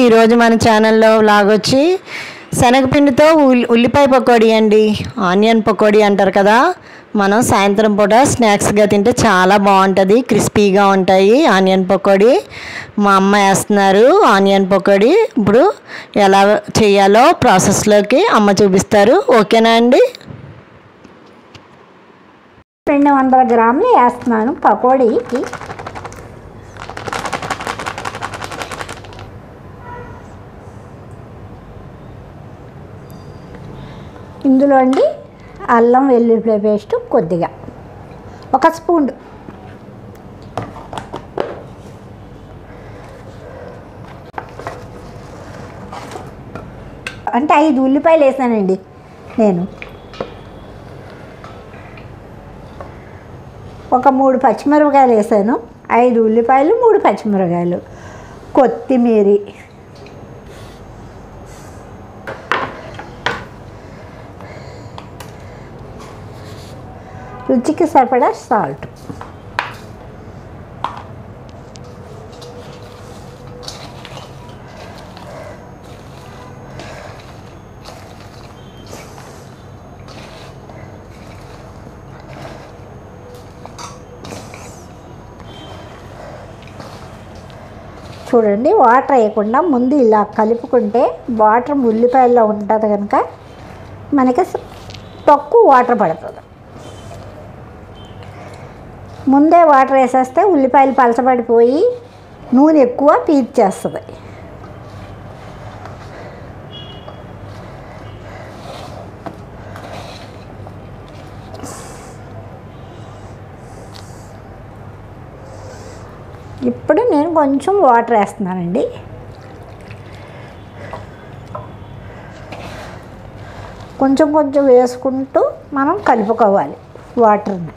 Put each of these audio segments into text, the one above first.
ఈరోజు మన ఛానల్లో వ్లాగ్ వచ్చి శనగపిండితో ఉల్లి ఉల్లిపాయ పకోడీ అండి ఆనియన్ పకోడీ అంటారు కదా మనం సాయంత్రం పూట స్నాక్స్గా తింటే చాలా బాగుంటుంది క్రిస్పీగా ఉంటాయి ఆనియన్ పకోడీ మా అమ్మ వేస్తున్నారు ఆనియన్ పకోడీ ఇప్పుడు ఎలా చేయాలో ప్రాసెస్లోకి అమ్మ చూపిస్తారు ఓకేనా అండి రెండు వందల గ్రాములు వేస్తున్నాను పకోడీకి ఇందులో అండి అల్లం వెల్లుల్లి పేస్ట్ కొద్దిగా ఒక స్పూన్ అంటే ఐదు ఉల్లిపాయలు వేసానండి నేను ఒక మూడు పచ్చిమిరపకాయలు వేసాను ఐదు ఉల్లిపాయలు మూడు పచ్చిమిరపకాయలు కొత్తిమీర రుచికి సరిపడా సాల్ట్ చూడండి వాటర్ వేయకుండా ముందు ఇలా కలుపుకుంటే వాటర్ ఉల్లిపాయల్లో ఉంటుంది కనుక మనకి స- తక్కువ వాటర్ పడుతుంది ముందే వాటర్ వేసేస్తే ఉల్లిపాయలు పలచబడిపోయి నూనె ఎక్కువ పీల్చేస్తుంది ఇప్పుడు నేను కొంచెం వాటర్ వేస్తున్నానండి కొంచెం కొంచెం వేసుకుంటూ మనం కలుపుకోవాలి వాటర్ని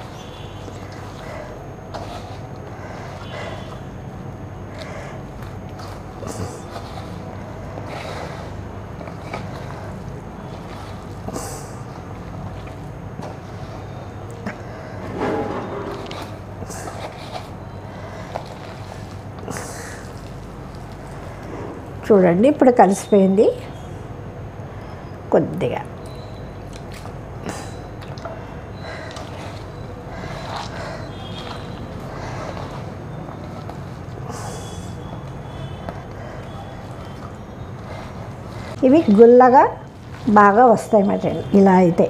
చూడండి ఇప్పుడు కలిసిపోయింది కొద్దిగా ఇవి గుల్లగా బాగా వస్తాయి మాట ఇలా అయితే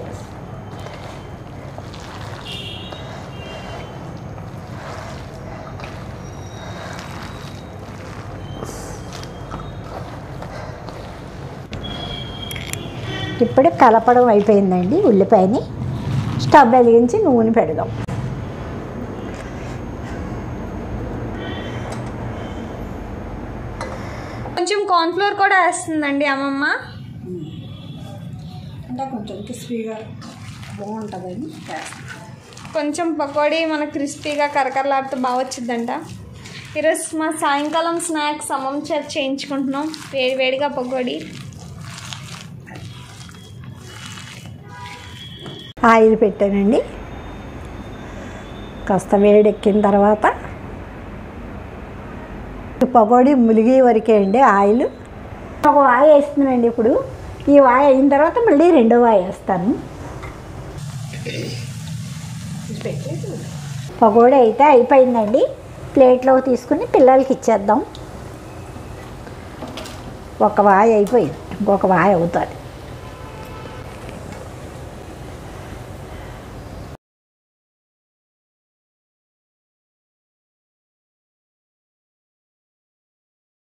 ఇప్పుడు కలపడం అయిపోయిందండి ఉల్లిపాయని స్టవ్ వెలిగించి నూనె పెడదాం కొంచెం కార్న్ఫ్లోర్ కూడా వేస్తుందండి అమ్మమ్మ అంటే కొంచెం క్రిస్పీగా బాగుంటుందని కొంచెం పకోడీ మనకు క్రిస్పీగా కరకరలాడుతూ బాగా వచ్చిందంట ఈరోజు మా సాయంకాలం స్నాక్స్ అమ్మమ్మ చేత చేయించుకుంటున్నాం వేడి వేడిగా పకోడీ ఆయిల్ పెట్టానండి కాస్త వేడెక్కిన తర్వాత పకోడీ ములిగే వరకే అండి ఆయిల్ ఒక వాయి వేస్తున్నానండి ఇప్పుడు ఈ వాయి అయిన తర్వాత మళ్ళీ రెండో వాయి వేస్తాను పకోడీ అయితే అయిపోయిందండి ప్లేట్లోకి తీసుకుని పిల్లలకి ఇచ్చేద్దాం ఒక వాయి అయిపోయింది ఇంకొక వాయి అవుతుంది